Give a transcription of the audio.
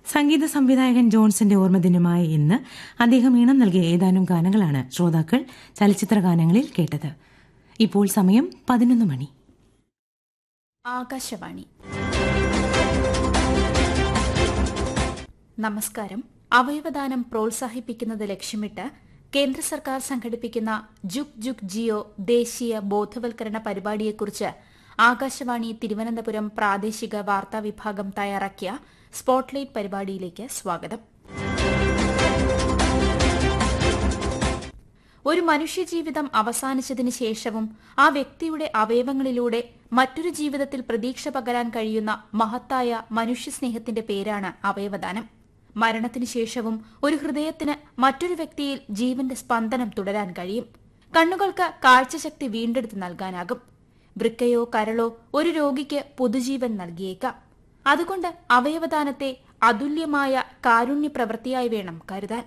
സംഗീത സംവിധായകൻ ജോൺസന്റെ ഓർമ്മദിനമായ ഇന്ന് അദ്ദേഹം ഈണം നൽകിയ ഏതാനും ഗാനങ്ങളാണ് ശ്രോതാക്കൾ ചലച്ചിത്ര ഗാനങ്ങളിൽ കേട്ടത് ഇപ്പോൾ സമയം പതിനൊന്ന് മണി ആകാശവാണി നമസ്കാരം അവയവദാനം പ്രോത്സാഹിപ്പിക്കുന്നത് ലക്ഷ്യമിട്ട് കേന്ദ്ര സർക്കാർ സംഘടിപ്പിക്കുന്ന ജുഗ് ജുഗ് ജിയോ ദേശീയ ബോധവൽക്കരണ പരിപാടിയെക്കുറിച്ച് ആകാശവാണി തിരുവനന്തപുരം പ്രാദേശിക വാർത്താ വിഭാഗം തയ്യാറാക്കിയ സ്പോട്ട്ലൈറ്റ് പരിപാടിയിലേക്ക് സ്വാഗതം ഒരു മനുഷ്യജീവിതം അവസാനിച്ചതിന് ശേഷവും ആ വ്യക്തിയുടെ അവയവങ്ങളിലൂടെ മറ്റൊരു ജീവിതത്തിൽ പ്രതീക്ഷ പകരാൻ കഴിയുന്ന മഹത്തായ മനുഷ്യസ്നേഹത്തിന്റെ പേരാണ് അവയവദാനം മരണത്തിനു ശേഷവും ഒരു ഹൃദയത്തിന് മറ്റൊരു വ്യക്തിയിൽ ജീവന്റെ സ്പന്ദനം തുടരാൻ കഴിയും കണ്ണുകൾക്ക് കാഴ്ചശക്തി വീണ്ടെടുത്ത് നൽകാനാകും വൃക്കയോ കരളോ ഒരു രോഗിക്ക് പുതുജീവൻ നൽകിയേക്കാം അതുകൊണ്ട് അവയവദാനത്തെ അതുല്യമായ കാരുണ്യ പ്രവൃത്തിയായി വേണം കരുതാൻ